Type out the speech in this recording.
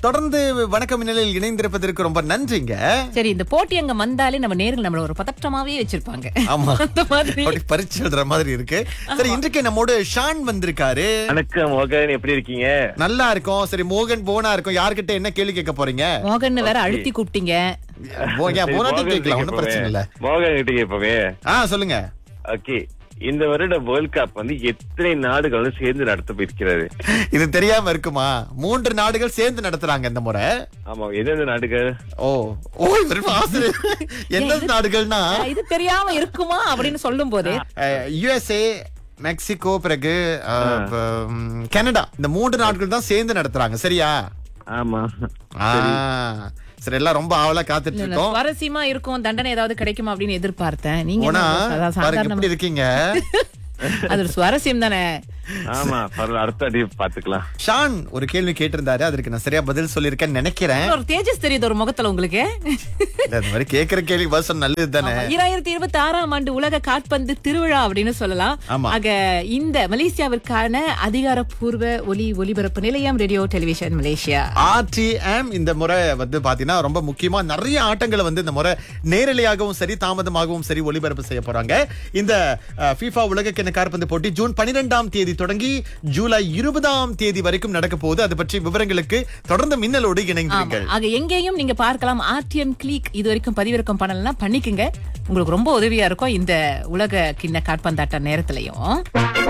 தொடர்ந்து வணக்கம் நிலையில் இணைந்திருப்பதற்கு ரொம்ப நன்றிங்க சரி இந்த போட்டி அங்க வந்தாலே நம்ம நேர்கள் நம்மள ஒரு பதற்றமாவே வச்சிருப்பாங்க ஆமா அந்த மாதிரி அப்படி பரிச்சு எழுதுற மாதிரி இருக்கு சரி இன்றைக்கு நம்மோட ஷான் வந்திருக்காரு வணக்கம் மோகன் எப்படி இருக்கீங்க நல்லா இருக்கும் சரி மோகன் போனா இருக்கும் யார்கிட்ட என்ன கேள்வி கேட்க போறீங்க மோகன் வேற அழுத்தி கூப்பிட்டீங்க போ- ஏன் சரி, போனாட்டி மோகன் கேட்கலாம் கிட்ட ஒன்றும் பிரச்சனை இல்ல கேட்போமே. மோகன் கிட்ட கேட்போமே ஆ சொல்லுங்க ஓகே இந்த வருட வேர்ல்ட் கப் வந்து எத்தனை நாடுகள் வந்து சேர்ந்து நடத்த இருக்கிறது இது தெரியாம இருக்குமா மூன்று நாடுகள் சேர்ந்து நடத்துறாங்க இந்த முறை ஆமா எந்தெந்த நாடுகள் ஓ ஓ இவர் ஆசிரியர் எந்த நாடுகள்னா இது தெரியாம இருக்குமா அப்படின்னு சொல்லும் போதே யுஎஸ்ஏ மெக்சிகோ பிறகு அஹ், ப- ம், கனடா இந்த மூன்று நாடுகள் தான் சேர்ந்து நடத்துறாங்க சரியா ஆமா ஆ, சரி எல்லாம் ரொம்ப ஆவலா காத்துட்டு இருக்கோம் சுவாரஸ்யமா இருக்கும் தண்டனை ஏதாவது கிடைக்குமா அப்படின்னு எதிர்பார்த்தேன் நீங்க போனா என்ன அதான் பாருங்க சாதாரணமா- எப்படி இருக்கீங்க அது ஒரு சுவாரஸ்யம் தானே ஆமா பரவாயில்ல அடுத்த அடி பாத்துக்கலாம் ஷான் ஒரு கேள்வி கேட்டிருந்தாரு அதற்கு நான் சரியா பதில் சொல்லியிருக்கேன்னு நினைக்கிறேன் ஒரு தேஜஸ் தெரியுது ஒரு முகத்துல உங்களுக்கு இல்ல, இந்த மாதிரி கேக்குற கேள்வி பதில் நல்லது தானே ஈராயிரத்தி இருபத்தி ஆறாம் ஆண்டு உலக காட்பந்து திருவிழா அப்படின்னு சொல்லலாம் ஆமா. ஆக இந்த மலேசியாவிற்கான அதிகாரப்பூர்வ ஒலி ஒலிபரப்பு நிலையம் ரேடியோ டெலிவிஷன் மலேசியா ஆர்டிஎம் இந்த முறை வந்து பாத்தீங்கன்னா ரொம்ப முக்கியமா நிறைய ஆட்டங்களை வந்து இந்த முறை நேரலையாகவும் சரி தாமதமாகவும் சரி ஒளிபரப்பு செய்ய போறாங்க இந்த FIFA உலகக்கிண காற்பந்து போட்டி ஜூன் பனிரெண்டாம் தேதி தொடங்கி ஜூலை இருபதாம் தேதி வரைக்கும் நடக்க போகுது அது பற்றி விவரங்களுக்கு தொடர்ந்து மின்னலோடு இணைந்திருங்கள் ஆக எங்கேயும் நீங்க பார்க்கலாம் ஆர்டிஎம் கிளிக் இது வரைக்கும் பதிவிறக்கம் பண்ணலாம் பண்ணிக்கங்க உங்களுக்கு ரொம்ப உதவியா இருக்கும் இந்த உலக கிண்ண காட்பந்தாட்ட நேரத்திலையும்